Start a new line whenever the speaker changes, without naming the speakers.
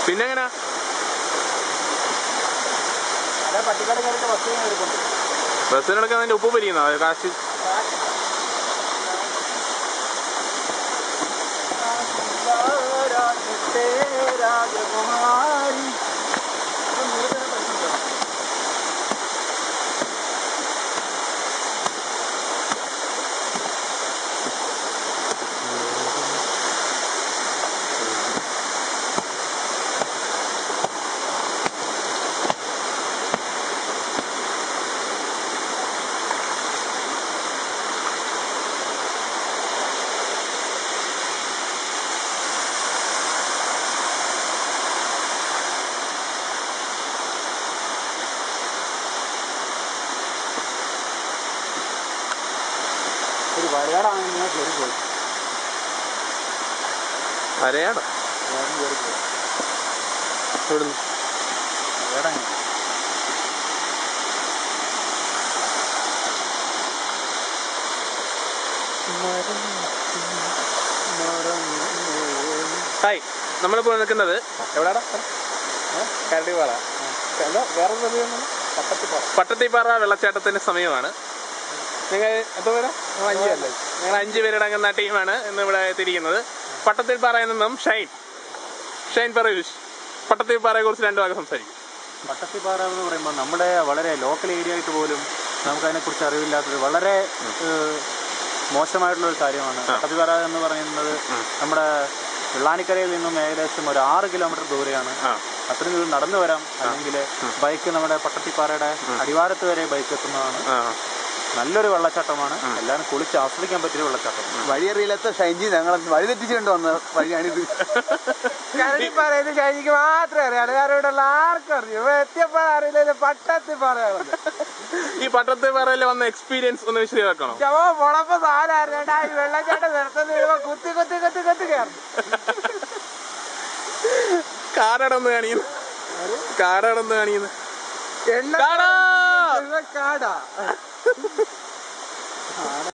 പിന്നെ എങ്ങനാ
അതെ പട്ടിക്കാട് കയറിയിട്ട് ബസ് എടുക്കുന്നു
ബസ്സിനടക്കം അതിന്റെ ഉപ്പ് പിരിക്കുന്ന കാശ്
രാജകുമാരി ഒരു വരയാടാണ് ഇങ്ങനെ കയറി പോയി
അരയാടോ
വേഗം കയറി പോയി
ഇവിടുന്ന്
വരയാടാണ്
ഹായ് നമ്മളിപ്പോൾ നിൽക്കുന്നത് എവിടെയാടാ കരടിപ്പാറ
എന്താ വേറെ സ്ഥലം പട്ടത്തിപ്പാറ
പട്ടത്തിപ്പാറ വെള്ളച്ചാട്ടത്തിന്റെ സമയമാണ് നിങ്ങൾ എത്ര പേരാ നിങ്ങൾ അഞ്ച് പേരല്ലേ ഞങ്ങൾ അഞ്ച് പേരടങ്ങുന്ന ടീമാണ് ഇന്ന് ഇവിടെ എത്തിയിരിക്കുന്നത് പട്ടത്തിപ്പാറയിൽ നിന്നും ഷൈൻ ഷൈൻ പറയൂഷ് പട്ടത്തിപ്പാറയെ കുറിച്ച് രണ്ടു വാക്ക് സംസാരിക്കും
പട്ടത്തിപ്പാറ എന്ന് പറയുമ്പോൾ നമ്മുടെ വളരെ ലോക്കൽ ഏരിയ ആയിട്ട് പോലും നമുക്ക് അതിനെക്കുറിച്ച് അറിവില്ലാത്തത് വളരെ ഏഹ്, മോശമായിട്ടുള്ള ഒരു കാര്യമാണ് പട്ടത്തിപ്പാറ എന്ന് പറയുന്നത് നമ്മുടെ വെള്ളാനിക്കരയിൽ നിന്നും ഏകദേശം ഒരു ആറ് കിലോമീറ്റർ ദൂരെയാണ്
ആ
അത്രയും ദൂരം നടന്നു വരാം അല്ലെങ്കിൽ ബൈക്ക് നമ്മുടെ പട്ടത്തിപ്പാറയുടെ അടിവാരത്ത് വരെ ബൈക്ക് എത്തുന്നതാണ്
ആ
നല്ലൊരു വെള്ളച്ചാട്ടമാണ് എല്ലാവരും കുളിച്ച് ആസ്വദിക്കാൻ പറ്റിയ വെള്ളച്ചാട്ടം
വഴിയറിയില്ലാത്ത ഷൈൻജി ഞങ്ങളെ വഴി തെറ്റിച്ചുകൊണ്ട് വന്ന വഴിയാണിത്
കരടിപ്പാറയിൽ കഴിഞ്ഞിക്ക് മാത്രമേ അറിയാം കാരണം ഇവിടെ ഉള്ള ആർക്കും അറിയും എത്തിയപ്പോൾ അറിയില്ല പട്ടത്തിപ്പാറയാണ്
ഈ പട്ടത്തിപ്പാറയിൽ വന്ന എക്സ്പീരിയൻസ് ഒന്ന് വിശദീകരിക്കണോ
ചവോ പൊളപ്പ സാധനം ഈ വെള്ളച്ചാട്ടം നിർത്തുന്ന വരുമ്പോ കുത്തി കുത്തി കുത്തി കുത്തി കയറും
കാടടന്ന് കാണിക്കുന്നു കാടടന്ന് കാണിക്കുന്നു
എണ്ണ
കാടാ
കാടാ